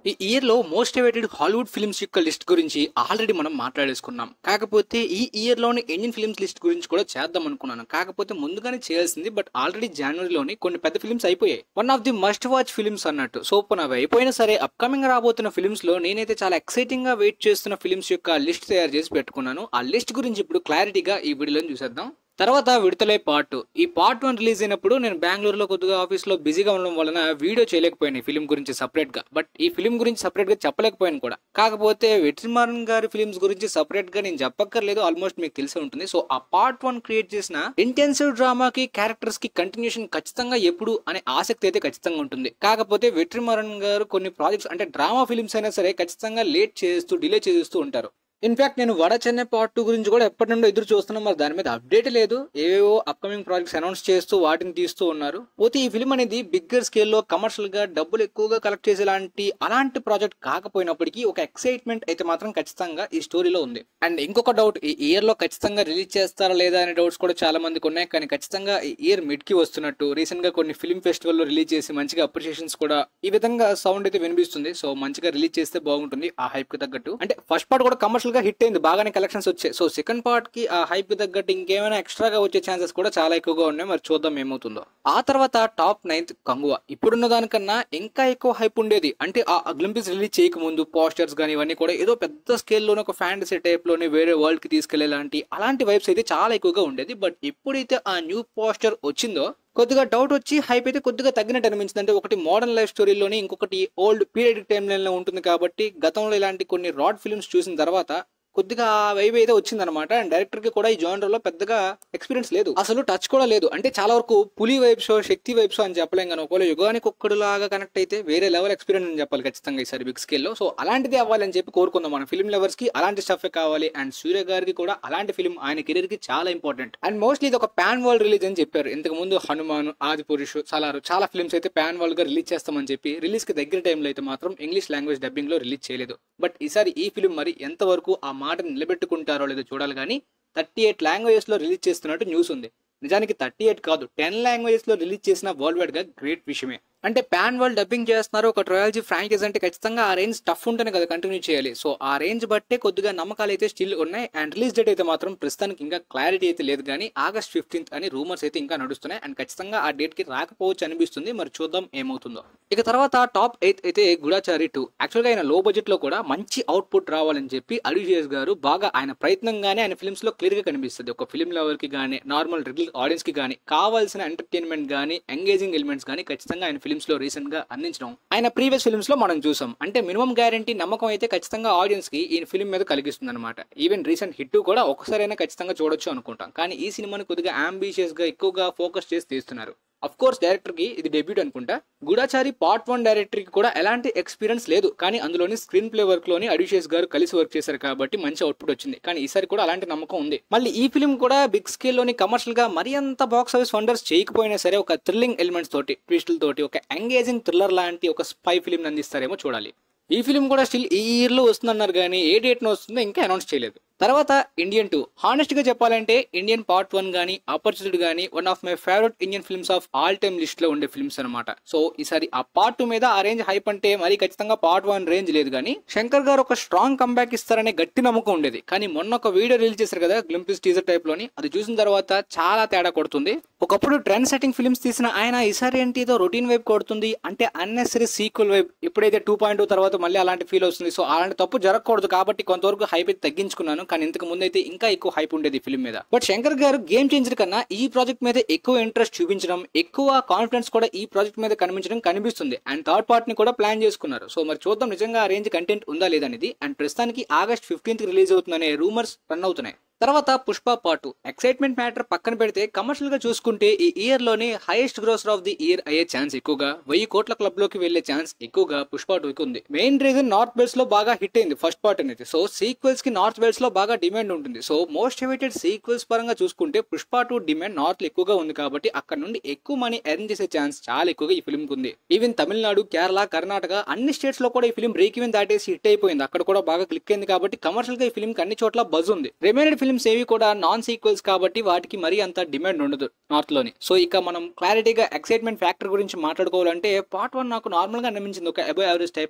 ఈ ఇయర్ లో most awaited Hollywood films యొక్క లిస్ట్ గురించి ఆల్రెడీ మనం మాట్లాడేసుకున్నాం కాకపోతే ఈ ఇయర్ లోని ఇండియన్ ఫిల్మ్స్ లిస్ట్ గురించి కూడా చేద్దాం అనుకున్నాను కాకపోతే ముందుగానే చేయాల్సింది బట్ ఆల్రెడీ జనవరిలోని కొన్ని పెద్ద ఫిల్మ్స్ అయిపోయాయి one of the must watch films అన్నట్టు సో పోనీ అవి అయిపోయినా సరే అప్కమింగ్ రాబోతున్న ఫిల్మ్స్ లో నేనైతే చాలా ఎక్సైటింగ్ గా వెయిట్ చేస్తున్న ఫిల్మ్స్ యొక్క లిస్ట్ తయారు చేసి పెట్టుకున్నాను ఆ లిస్ట్ గురించి ఇప్పుడు క్లారిటీగా ఈ వీడియోలో చూసేద్దాం తర్వాత విడతలే పార్ట్ ఈ పార్ట్ వన్ రిలీజ్ అయినప్పుడు నేను బెంగళూరులో కొద్దిగా ఆఫీస్లో బిజీగా ఉండడం వలన వీడియో చేయలేకపోయాను ఈ ఫిలిం గురించి సపరేట్ గా బట్ ఈ ఫిలిం గురించి సపరేట్ గా చెప్పలేకపోయాను కూడా కాకపోతే వెట్రిమారన్ గారి ఫిలిమ్స్ గురించి సపరేట్ గా నేను చెప్పక్కర్లేదు ఆల్మోస్ట్ మీకు తెలిసే ఉంటుంది సో ఆ పార్ట్ వన్ క్రియేట్ చేసిన ఇంటెన్సివ్ డ్రామాకి క్యారెక్టర్స్ కి కంటిన్యూషన్ ఖచ్చితంగా ఎప్పుడు అనే ఆసక్తి అయితే ఖచ్చితంగా ఉంటుంది కాకపోతే వెట్రిమారన్ గారు కొన్ని ప్రాజెక్ట్స్ అంటే డ్రామా ఫిలిమ్స్ అయినా సరే ఖచ్చితంగా లేట్ చేస్తూ డిలే చేస్తూ ఉంటారు ఇన్ఫాక్ట్ నేను వడ చెన్నై పార్ట్ టూ గురించి కూడా ఎప్పటి నుండో ఎదురు చూస్తున్నాను మరి దాని మీద అప్డేట్ లేదు ఏవేవో అప్కమింగ్ ప్రాజెక్ట్స్ అనౌన్స్ చేస్తూ వాటిని తీస్తూ ఉన్నారు పోతే ఈ ఫిల్మ్ అనేది బిగ్గర్ స్కేల్లో కమర్షియల్ గా డబ్బులు ఎక్కువగా కలెక్ట్ చేసేలాంటి అలాంటి ప్రాజెక్ట్ కాకపోయినప్పటికీ ఒక ఎక్సైట్మెంట్ అయితే మాత్రం ఖచ్చితంగా ఈ స్టోరీలో ఉంది అండ్ ఇంకొక డౌట్ ఈ ఇయర్ లో ఖచ్చితంగా రిలీజ్ చేస్తారా లేదా అనే డౌట్స్ కూడా చాలా మందికి ఉన్నాయి కానీ ఖచ్చితంగా ఈ ఇయర్ మిడ్ కి వస్తున్నట్టు రీసెంట్ గా కొన్ని ఫిల్మ్ ఫెస్టివల్ లో రిలీజ్ చేసి మంచిగా అప్రిషియేషన్స్ కూడా ఈ విధంగా సౌండ్ అయితే వినిపిస్తుంది సో మంచిగా రిలీజ్ చేస్తే బాగుంటుంది ఆ హైప్ కి తగ్గట్టు అంటే ఫస్ట్ పార్ట్ కూడా కమర్షియల్ గా హిట్ అయింది బాగానే కలెక్షన్స్ వచ్చాయి సో సెకండ్ పార్ట్ కి ఆ హైప్ కి తగ్గట్టు ఇంకేమైనా ఎక్స్ట్రాగా వచ్చే ఛాన్సెస్ కూడా చాలా ఎక్కువగా ఉన్నాయి మరి చూద్దాం ఏమవుతుందో ఆ తర్వాత టాప్ నైన్త్ కంగువ ఇప్పుడున్న దానికన్నా ఇంకా ఎక్కువ హైప్ ఉండేది అంటే ఆ గ్లింపిస్ రిలీజ్ చేయక ముందు పోస్టర్స్ కానీ ఇవన్నీ కూడా ఏదో పెద్ద స్కేల్లోనే ఒక ఫ్యాంటసీ టైప్ లోనే వేరే వరల్డ్ కి తీసుకెళ్లేలాంటి అలాంటి వైబ్స్ అయితే చాలా ఎక్కువగా ఉండేది బట్ ఎప్పుడైతే ఆ న్యూ పోస్టర్ వచ్చిందో కొద్దిగా డౌట్ వచ్చి హైప్ అయితే కొద్దిగా తగ్గినట్టు అనిపించింది అంటే ఒకటి మోడర్న్ లైఫ్ స్టోరీలోని ఇంకొకటి ఓల్డ్ పీరియడ్ టైమ్ లైన్ లో ఉంటుంది కాబట్టి గతంలో ఇలాంటి కొన్ని రాడ్ ఫిల్మ్స్ చూసిన తర్వాత కొద్దిగా వైబ్ అయితే వచ్చిందనమాట అండ్ డైరెక్టర్ కి కూడా ఈ జానర్ లో పెద్దగా ఎక్స్పీరియన్స్ లేదు అసలు టచ్ కూడా లేదు అంటే చాలా వరకు పులి వైబ్స్ శక్తి వైబ్స్ అని చెప్పలేం కానీ ఒకవేళ యుగానికి ఒక్కడు లాగా కనెక్ట్ అయితే వేరే లెవెల్ ఎక్స్పీరియన్స్ అని చెప్పాలి ఖచ్చితంగా ఈసారి బిగ్ స్కేల్ లో సో అలాంటిది అవ్వాలని చెప్పి కోరుకుందాం మన ఫిల్మ్ లవర్స్ కి అలాంటి స్టఫ్ కావాలి అండ్ సూర్య గారికి కూడా అలాంటి ఫిల్మ్ ఆయన కెరీర్ కి చాలా ఇంపార్టెంట్ అండ్ మోస్ట్లీ ఇది ఒక పాన్ వరల్డ్ రిలీజ్ అని చెప్పారు ఇంతకు ముందు హనుమాన్ ఆది పురుషు సలారు చాలా ఫిల్మ్స్ అయితే పాన్ వరల్డ్ గా రిలీజ్ చేస్తామని చెప్పి రిలీజ్ కి దగ్గర టైంలో అయితే మాత్రం ఇంగ్లీష్ లాంగ్వేజ్ డబ్బింగ్ లో రిలీజ్ చేయలేదు బట్ ఈసారి ఈ ఫిల్మ్ మరి ఎంతవరకు ఆ మాటను నిలబెట్టుకుంటారో లేదో చూడాలి కానీ థర్టీ ఎయిట్ లాంగ్వేజెస్ లో రిలీజ్ చేస్తున్నట్టు న్యూస్ ఉంది నిజానికి థర్టీ ఎయిట్ కాదు టెన్ లాంగ్వేజెస్ లో రిలీజ్ చేసిన వరల్డ్ వైడ్ గా గ్రేట్ విషయమే అంటే పాన్ వరల్డ్ డబ్బింగ్ చేస్తున్నారు ఒక ట్రయాలజీ ఫ్రాంచైజ్ అంటే ఖచ్చితంగా ఆ రేంజ్ టఫ్ ఉంటేనే కదా కంటిన్యూ చేయాలి సో ఆ రేంజ్ బట్టే కొద్దిగా నమ్మకాలు అయితే స్టిల్ ఉన్నాయి అండ్ రిలీజ్ డేట్ అయితే మాత్రం ప్రస్తుతానికి ఇంకా క్లారిటీ అయితే లేదు కానీ ఆగస్ట్ ఫిఫ్టీన్త్ అని రూమర్స్ అయితే ఇంకా నడుస్తున్నాయి అండ్ ఖచ్చితంగా ఆ డేట్ కి రాకపోవచ్చు అనిపిస్తుంది మరి చూద్దాం ఏమవుతుందో ఇక తర్వాత టాప్ ఎయిత్ అయితే గుడాచారి టూ యాక్చువల్గా ఆయన లో బడ్జెట్ లో కూడా మంచి అవుట్పుట్ రావాలని చెప్పి అడిజియస్ గారు బాగా ఆయన ప్రయత్నంగానే ఆయన ఫిల్మ్స్ లో క్లియర్ గా కనిపిస్తుంది ఒక ఫిల్మ్ లవర్ కి కానీ నార్మల్ రెగ్యులర్ ఆడియన్స్ కి కానీ కావాల్సిన ఎంటర్టైన్మెంట్ కానీ ఎంగేజింగ్ ఎలిమెంట్స్ కానీ ఖచ్చితంగా ఆయన ఫిల్మ్స్ లో రీసెంట్ గా అందించడం ఆయన ప్రీవియస్ ఫిల్మ్స్ లో మనం చూసాం అంటే మినిమం గ్యారంటీ నమ్మకం అయితే ఖచ్చితంగా ఆడియన్స్ కి ఈ ఫిల్మ్ మీద కలిగిస్తుంది అనమాట ఈవెన్ రీసెంట్ హిట్ కూడా ఒకసారైనా ఖచ్చితంగా చూడొచ్చు అనుకుంటాం కానీ ఈ సినిమాని కొద్దిగా అంబిషియస్ గా ఎక్కువగా ఫోకస్ చేసి తీస్తున్నారు అఫ్ కోర్స్ డైరెక్టర్ కి ఇది డెబ్యూట్ అనుకుంటా గుడాచారి పార్ట్ వన్ డైరెక్టర్ కి కూడా ఎలాంటి ఎక్స్పీరియన్స్ లేదు కానీ అందులోని స్క్రీన్ ప్లే వర్క్ లోని అడిషియస్ గారు కలిసి వర్క్ చేశారు కాబట్టి మంచి అవుట్పుట్ వచ్చింది కానీ ఈసారి కూడా అలాంటి నమ్మకం ఉంది మళ్ళీ ఈ ఫిల్మ్ కూడా బిగ్ స్కేల్ లోని కమర్షియల్ గా మరి అంత బాక్స్ ఆఫీస్ వండర్స్ చేయకపోయినా సరే ఒక థ్రిల్లింగ్ ఎలిమెంట్స్ తోటి ట్విస్టుల తోటి ఒక ఎంగేజింగ్ థ్రిల్లర్ లాంటి ఒక స్పై ఫిల్మ్ అందిస్తారేమో చూడాలి ఈ ఫిల్మ్ కూడా స్టిల్ ఈ ఇయర్ లో వస్తుందన్నారు కానీ ఏ డేట్ వస్తుందో ఇంకా అనౌన్స్ చేయలేదు తర్వాత ఇండియన్ టూ హానెస్ట్ గా చెప్పాలంటే ఇండియన్ పార్ట్ వన్ గానీ ఆపర్చునిటీ గానీ one of my favourite Indian films of all time list లో ఉండే ఫిల్మ్స్ అనమాట సో ఈసారి ఆ పార్ట్ టూ మీద ఆ రేంజ్ హైప్ అంటే మరి ఖచ్చితంగా పార్ట్ వన్ రేంజ్ లేదు కానీ శంకర్ గారు ఒక స్ట్రాంగ్ కంబ్యాక్ ఇస్తారనే గట్టి నమ్మకం ఉండేది కానీ మొన్న ఒక వీడియో రిలీజ్ చేశారు కదా గ్లింపిస్ టీజర్ టైప్ లోని అది చూసిన తర్వాత చాలా తేడా కొడుతుంది ఒకప్పుడు ట్రెండ్ సెట్టింగ్ ఫిల్మ్స్ తీసిన ఆయన ఈసారి ఏంటి ఏదో రొటీన్ వైపు కొడుతుంది అంటే అన్నెసరీ సీక్వెల్ వైపు ఇప్పుడైతే టూ పాయింట్ తర్వాత మళ్ళీ అలాంటి ఫీల్ వస్తుంది సో అలాంటి తప్పు జరగకూడదు కాబట్టి కొంతవరకు హైప్ అయితే తగ్గించుకున్నాను కానీ ఇంతకు ముందు అయితే ఇంకా ఎక్కువ హైప్ ఉండేది ఫిల్మ్ మీద బట్ శంకర్ గారు గేమ్ చేంజర్ కన్నా ఈ ప్రాజెక్ట్ మీద ఎక్కువ ఇంట్రెస్ట్ చూపించడం ఎక్కువ కాన్ఫిడెన్స్ కూడా ఈ ప్రాజెక్ట్ మీద కనిపించడం కనిపిస్తుంది అండ్ థర్డ్ పార్ట్ ని కూడా ప్లాన్ చేసుకున్నారు సో మరి చూద్దాం నిజంగా ఆ రేంజ్ కంటెంట్ ఉందా లేదనేది అండ్ ప్రస్తుతానికి ఆగస్ట్ ఫిఫ్టీన్త్ రిలీజ్ అవుతుందనే రూమర్స్ రన్ అవుతున్నాయి తర్వాత పుష్ప పాటు ఎక్సైట్మెంట్ మ్యాటర్ పక్కన పెడితే కమర్షియల్ గా చూసుకుంటే ఈ ఇయర్ లోనే highest grosser of the year అయ్యే ఛాన్స్ ఎక్కువగా వెయ్యి కోట్ల క్లబ్ లోకి వెళ్లే ఛాన్స్ ఎక్కువగా పుష్ప టూకి ఉంది మెయిన్ రీజన్ నార్త్ బెల్ట్స్ లో బాగా హిట్ అయింది ఫస్ట్ పార్ట్ అనేది సో సీక్వెల్స్ కి నార్త్ బెల్ట్స్ లో బాగా డిమాండ్ ఉంటుంది సో మోస్ట్ అవైటెడ్ సీక్వెల్స్ పరంగా చూసుకుంటే పుష్ప టూ డిమాండ్ నార్త్ లో ఎక్కువగా ఉంది కాబట్టి అక్కడ నుండి ఎక్కువ మనీ ఎర్న్ చేసే ఛాన్స్ చాలా ఎక్కువగా ఈ ఫిల్మ్ ఉంది ఈవెన్ తమిళనాడు కేరళ కర్ణాటక అన్ని స్టేట్స్ లో కూడా ఈ ఫిల్మ్ బ్రేక్ ఈవెన్ దాటేసి హిట్ అయిపోయింది అక్కడ కూడా బాగా క్లిక్ అయింది కాబట్టి కమర్షియల్ గా ఈ ఫిల్మ్ కి అన్ని చోట్ల బజ్ ఉంది రిమైనెడ్ ఫిల్మ్స్ ఏవి కూడా నాన్ సీక్వెల్స్ కాబట్టి వాటికి మరీ అంత డిమాండ్ ఉండదు నార్త్ లోని సో ఇక మనం క్లారిటీగా ఎక్సైట్మెంట్ ఫ్యాక్టర్ గురించి మాట్లాడుకోవాలంటే పార్ట్ వన్ నాకు నార్మల్ గా అనిపించింది ఒక అబో యావరేజ్ టైప్ లోని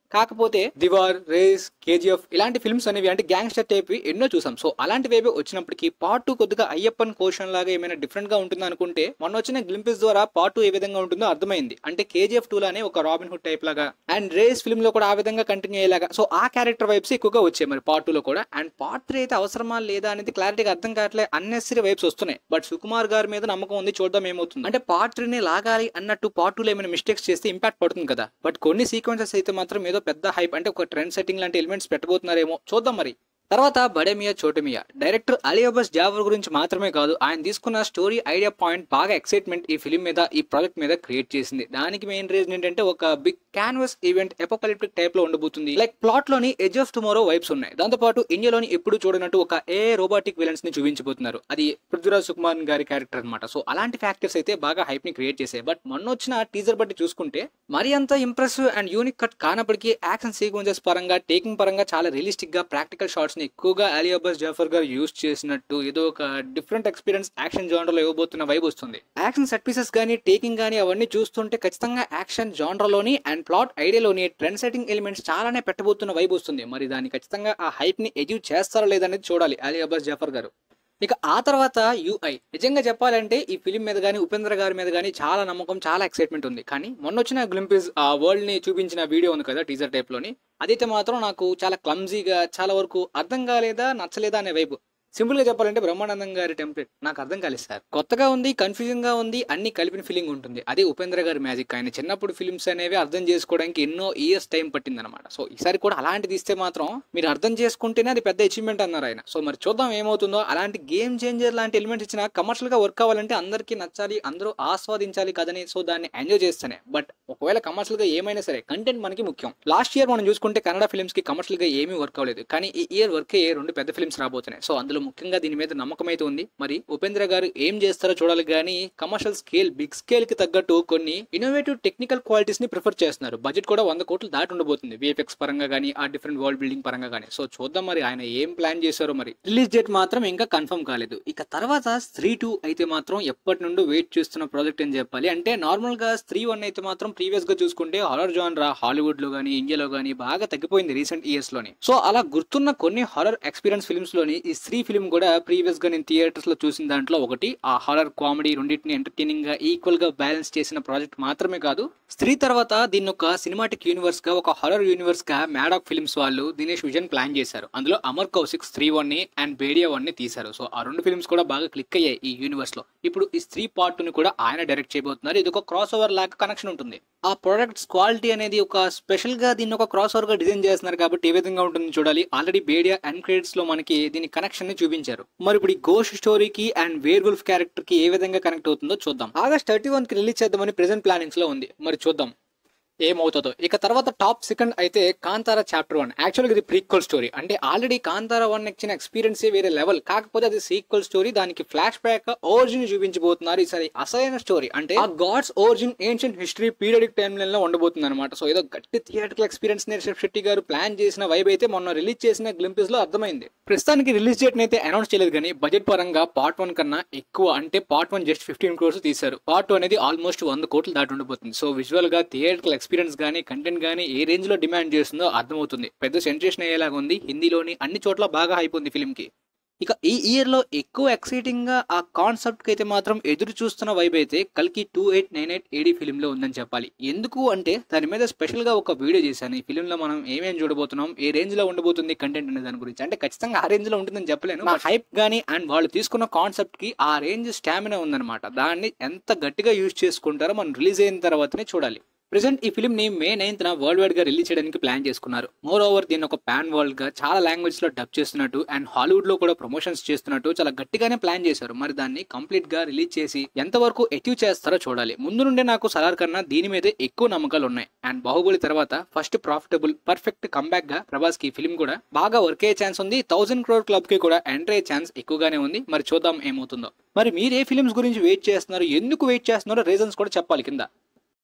కాకపోతే దివార్ రేస్ కేజీఎఫ్ ఇలాంటి ఫిల్మ్స్ అనేవి అంటే గ్యాంగ్స్టర్ టైప్ ఎన్నో చూసాం సో అలాంటివేవే వచ్చినప్పటికీ పార్ట్ టూ కొద్దిగా అయ్యప్పన్ కోషన్ లాగా ఏమైనా డిఫరెంట్ గా ఉంటుంది అనుకుంటే మొన్న వచ్చిన గ్లింపిస్ ద్వారా పార్ట్ టూ ఏ విధంగా ఉంటుందో అర్థమైంది అంటే కేజీఎఫ్ టూ లానే ఒక రాబిన్ హుడ్ టైప్ లాగా అండ్ రేస్ ఫిల్మ్ లో కూడా ఆ విధంగా కంటిన్యూ అయ్యేలాగా సో ఆ క్యారెక్టర్ వైబ్స్ ఎక్కువగా వచ్చాయి మరి పార్ట్ టూ లో కూడా అండ్ పార్ట్ త్రీ అయితే అవసరమా లేదా అనేది క్లారిటీగా అర్థం కావట్లేదు అన్నెసరీ వైబ్స్ వస్తున్నాయి బట్ సుకుమార్ గారి మీద నమ్మకం ఉంది చూద్దాం ఏమవుతుంది అంటే పార్ట్ త్రీని లాగాలి అన్నట్టు పార్ట్ టూలో ఏమైనా మిస్టేక్స్ చేస్తే ఇంపాక్ట్ పడుతుంది కదా బట్ కొన్ని సీక్వెన్సెస్ అయితే మాత్రం ఏదో పెద్ద హైప్ అంటే ఒక ట్రెండ్ సెట్టింగ్ లాంటి ఎలిమెంట్స్ పెట్టబోతున్నారేమో చూద్దాం మరి తర్వాత బడేమియా చోటమియా డైరెక్టర్ అలియాబస్ జావర్ గురించి మాత్రమే కాదు ఆయన తీసుకున్న స్టోరీ ఐడియా పాయింట్ బాగా ఎక్సైట్మెంట్ ఈ ఫిలిం మీద ఈ ప్రాజెక్ట్ మీద క్రియేట్ చేసింది దానికి మెయిన్ రీజన్ ఏంటంటే ఒక big canvas event apocalyptic type లో ఉండబోతుంది లైక్ ప్లాట్ లోని ఎడ్జ్ ఆఫ్ టుమారో వైబ్స్ ఉన్నాయి దాంతో పాటు ఇండియాలోని ఎప్పుడు చూడనట్టు ఒక ఏ రోబోటిక్ విలన్స్ ని చూపించబోతున్నారు అది పృథ్వీరాజ్ సుకుమార్ గారి క్యారెక్టర్ అనమాట సో అలాంటి ఫ్యాక్టర్స్ అయితే బాగా హైప్ ని క్రియేట్ చేసాయి బట్ మొన్న వచ్చిన టీజర్ బట్టి చూసుకుంటే మరి అంత ఇంప్రెసివ్ అండ్ యూనిక్ కట్ కానప్పటికీ యాక్షన్ సీక్వెన్సెస్ పరంగా టేకింగ్ పరంగా చాలా రియలిస్టిక్ గా ప్రాక్టికల్ షార్ట్స్ ని ఎక్కువగా అలీ అబ్బాస్ జాఫర్ గారు యూస్ చేసినట్టు ఏదో ఒక డిఫరెంట్ ఎక్స్పీరియన్స్ యాక్షన్ జానర్ లో ఇవ్వబోతున్న వైబ్ వస్తుంది యాక్షన్ సెట్ పీసెస్ కానీ టేకింగ్ కానీ అవన్నీ చూస్తుంటే ఖచ్చితంగా యాక్షన్ జానర్లోని అండ్ ప్లాట్ ఐడియాలోని ట్రెండ్ సెట్టింగ్ ఎలిమెంట్స్ చాలానే పెట్టబోతున్న వైబ్ వస్తుంది మరి దాన్ని ఖచ్చితంగా ఆ హైప్ ని అచీవ్ చేస్తారా లేదనేది చూడాలి అలీ అబ్బాస్ జాఫర్ గారు ఇక ఆ తర్వాత యుఐ నిజంగా చెప్పాలంటే ఈ ఫిలిం మీద కానీ ఉపేంద్ర గారి మీద కానీ చాలా నమ్మకం చాలా ఎక్సైట్మెంట్ ఉంది కానీ మొన్న వచ్చిన గ్లింపిస్ ఆ వరల్డ్ ని చూపించిన వీడియో ఉంది కదా టీజర్ టైప్ లోని అదైతే మాత్రం నాకు చాలా క్లమ్జీగా చాలా వరకు అర్థం కాలేదా నచ్చలేదా అనే వైపు సింపుల్ గా చెప్పాలంటే బ్రహ్మానందం గారి టెంప్లెట్ నాకు అర్థం కాలేదు సార్ కొత్తగా ఉంది కన్ఫ్యూజన్ గా ఉంది అన్ని కలిపిన ఫీలింగ్ ఉంటుంది అదే ఉపేంద్ర గారి మ్యాజిక్ ఆయన చిన్నప్పుడు ఫిల్మ్స్ అనేవి అర్థం చేసుకోవడానికి ఎన్నో ఇయర్స్ టైం పట్టింది అనమాట సో ఈసారి కూడా అలాంటిది ఇస్తే మాత్రం మీరు అర్థం చేసుకుంటేనే అది పెద్ద అచీవ్మెంట్ అన్నారు ఆయన సో మరి చూద్దాం ఏమవుతుందో అలాంటి గేమ్ చేంజర్ లాంటి ఎలిమెంట్స్ ఇచ్చిన కమర్షియల్ గా వర్క్ అవ్వాలంటే అందరికీ నచ్చాలి అందరూ ఆస్వాదించాలి కదని సో దాన్ని ఎంజాయ్ చేస్తేనే బట్ ఒకవేళ కమర్షియల్ గా ఏమైనా సరే కంటెంట్ మనకి ముఖ్యం లాస్ట్ ఇయర్ మనం చూసుకుంటే కన్నడ ఫిల్మ్స్ కి కమర్షియల్ గా ఏమీ వర్క్ అవ్వలేదు కానీ ఈ ఇయర్ వర్క్ అయ్యే రెండు పెద్ద ఫిల్మ్స్ రాబోతున్నాయి సో అందులో ముఖ్యంగా దీని మీద నమ్మకం అయితే ఉంది మరి ఉపేంద్ర గారు ఏం చేస్తారో చూడాలి కానీ కమర్షియల్ స్కేల్ బిగ్ స్కేల్ కి తగ్గట్టు కొన్ని ఇన్నోవేటివ్ టెక్నికల్ క్వాలిటీస్ ని ప్రిఫర్ చేస్తున్నారు బడ్జెట్ కూడా వంద కోట్లు దాటి ఉండబోతుంది విఎఫ్ఎక్స్ పరంగా కానీ ఆ డిఫరెంట్ వరల్డ్ బిల్డింగ్ పరంగా కానీ సో చూద్దాం మరి ఆయన ఏం ప్లాన్ చేశారో మరి రిలీజ్ డేట్ మాత్రం ఇంకా కన్ఫర్మ్ కాలేదు ఇక తర్వాత స్త్రీ టూ అయితే మాత్రం ఎప్పటి నుండి వెయిట్ చేస్తున్న ప్రాజెక్ట్ అని చెప్పాలి అంటే నార్మల్ గా స్త్రీ వన్ అయితే మాత్రం ప్రీవియస్ గా చూసుకుంటే హారర్ జానరా హాలీవుడ్ లో కానీ ఇండియాలో కానీ బాగా తగ్గిపోయింది రీసెంట్ ఇయర్స్ లోని సో అలా గుర్తున్న కొన్ని హారర్ ఎక్స్పీరియన్స్ ఫిల్మ్స్ లోని ఈ స్త్రీ ఫిల్మ్ కూడా ప్రీవియస్ గా నేను థియేటర్స్ లో చూసిన దాంట్లో ఒకటి ఆ హారర్ కామెడీ రెండింటిని ఎంటర్టైనింగ్ గా ఈక్వల్ గా బ్యాలెన్స్ చేసిన ప్రాజెక్ట్ మాత్రమే కాదు స్త్రీ తర్వాత దీన్ని ఒక సినిమాటిక్ యూనివర్స్ గా ఒక హారర్ యూనివర్స్ గా మ్యాడాక్ ఫిల్మ్స్ వాళ్ళు దినేష్ విజన్ ప్లాన్ చేశారు అందులో అమర్ కౌశిక్ స్త్రీ వన్ ని అండ్ బేడియా వన్ ని తీశారు సో ఆ రెండు ఫిల్మ్స్ కూడా బాగా క్లిక్ అయ్యాయి ఈ యూనివర్స్ లో ఇప్పుడు ఈ స్త్రీ పార్ట్ ని కూడా ఆయన డైరెక్ట్ చేయబోతున్నారు ఇది ఒక క్రాస్ ఓవర్ లాగా కనెక్షన్ ఉంటుంది ఆ ప్రొడక్ట్స్ క్వాలిటీ అనేది ఒక స్పెషల్ గా దీన్ని ఒక క్రాస్ ఓవర్ గా డిజైన్ చేస్తున్నారు కాబట్టి ఏ విధంగా ఉంటుంది చూడాలి ఆల్రెడీ బేడియా అండ్ క్రెడిట్స్ లో మనకి దీని కనెక్షన్ ని చూపించారు మరి ఇప్పుడు ఈ గోష్ స్టోరీకి అండ్ వేర్ వుల్ఫ్ క్యారెక్టర్ కి ఏ విధంగా కనెక్ట్ అవుతుందో చూద్దాం ఆగస్ట్ థర్టీ వన్ కి రిలీజ్ చేద్దామని ప్రెసెంట్ ప్లానింగ్స్ లో ఉంది మరి చూద్దాం ఏమవుతుందో ఇక తర్వాత టాప్ సెకండ్ అయితే కాంతారా చాప్టర్ వన్ యాక్చువల్గా ఇది ప్రీక్వల్ స్టోరీ అంటే ఆల్రెడీ కాంతారా వన్ ఇచ్చిన ఎక్స్పీరియన్స్ వేరే లెవెల్ కాకపోతే అది సీక్వల్ స్టోరీ దానికి ఫ్లాష్ బ్యాక్ ఓరిజిన్ చూపించబోతున్నారు ఈసారి అసలైన స్టోరీ అంటే ఆ gods origin ancient history periodic time line లో ఉండబోతుంది అనమాట సో ఏదో గట్టి థియేటర్కల్ ఎక్స్పీరియన్స్ రిషబ్ శెట్టి గారు ప్లాన్ చేసిన వైబ్ అయితే మొన్న రిలీజ్ చేసిన గ్లింపిస్ లో అర్థమైంది ప్రస్తుతానికి రిలీజ్ డేట్ అయితే అనౌన్స్ చేయలేదు కానీ బడ్జెట్ పరంగా పార్ట్ వన్ కన్నా ఎక్కువ అంటే part one just fifteen crores తీశారు పార్ట్ టూ అనేది ఆల్మోస్ట్ వంద కోట్లు దాటి ఉండిపోతుంది సో విజువల్ గా థియేటర్కల్ ఎక్స్పీరియన్స్ గానీ కంటెంట్ గానీ ఏ రేంజ్ లో డిమాండ్ చేస్తుందో అర్థమవుతుంది పెద్ద సెన్సేషన్ అయ్యేలాగా ఉంది హిందీలోని అన్ని చోట్ల బాగా హైప్ ఉంది ఫిల్మ్ కి ఇక ఈ ఇయర్ లో ఎక్కువ ఎక్సైటింగ్ గా ఆ కాన్సెప్ట్ కి అయితే మాత్రం ఎదురు చూస్తున్న వైబ్ అయితే కల్కి two eight nine eight AD film లో ఉందని చెప్పాలి ఎందుకు అంటే దాని మీద స్పెషల్ గా ఒక వీడియో చేశాను ఈ ఫిల్మ్ లో మనం ఏమేం చూడబోతున్నాం ఏ రేంజ్ లో ఉండబోతుంది కంటెంట్ అనే దాని గురించి అంటే ఖచ్చితంగా ఆ రేంజ్ లో ఉంటుందని చెప్పలేను హైప్ గానీ అండ్ వాళ్ళు తీసుకున్న కాన్సెప్ట్ కి ఆ రేంజ్ స్టామినా ఉందన్నమాట దాన్ని ఎంత గట్టిగా యూజ్ చేసుకుంటారో మనం రిలీజ్ అయిన తర్వాతనే చూడాలి ప్రెసెంట్ ఈ ఫిల్మ్ ని మే నైన్త్ న వరల్డ్ వైడ్ గా రిలీజ్ చేయడానికి ప్లాన్ చేసుకున్నారు మోర్ ఓవర్ దీన్ని ఒక పాన్ వరల్డ్ గా చాలా లాంగ్వేజ్ లో డబ్ చేస్తున్నట్టు అండ్ హాలీవుడ్ లో కూడా ప్రమోషన్స్ చేస్తున్నట్టు చాలా గట్టిగానే ప్లాన్ చేశారు మరి దాన్ని కంప్లీట్ గా రిలీజ్ చేసి ఎంతవరకు అచీవ్ చేస్తారో చూడాలి ముందు నుండే నాకు సలార్ కన్నా దీని మీదే ఎక్కువ నమ్మకాలు ఉన్నాయి అండ్ బాహుబలి తర్వాత ఫస్ట్ ప్రాఫిటబుల్ పర్ఫెక్ట్ కంబ్యాక్ గా ప్రభాస్ కి ఫిల్మ్ కూడా బాగా వర్క్ అయ్యే ఛాన్స్ ఉంది థౌసండ్ క్రోర్ క్లబ్ కి కూడా ఎంటర్ అయ్యే ఛాన్స్ ఎక్కువగానే ఉంది మరి చూద్దాం ఏమవుతుందో మరి మీరు ఏ ఫిల్మ్స్ గురించి వెయిట్ చేస్తున్నారు ఎందుకు వెయిట్ చేస్తున్నారో రీజన్స్ కూడా చెప్పాలి కింద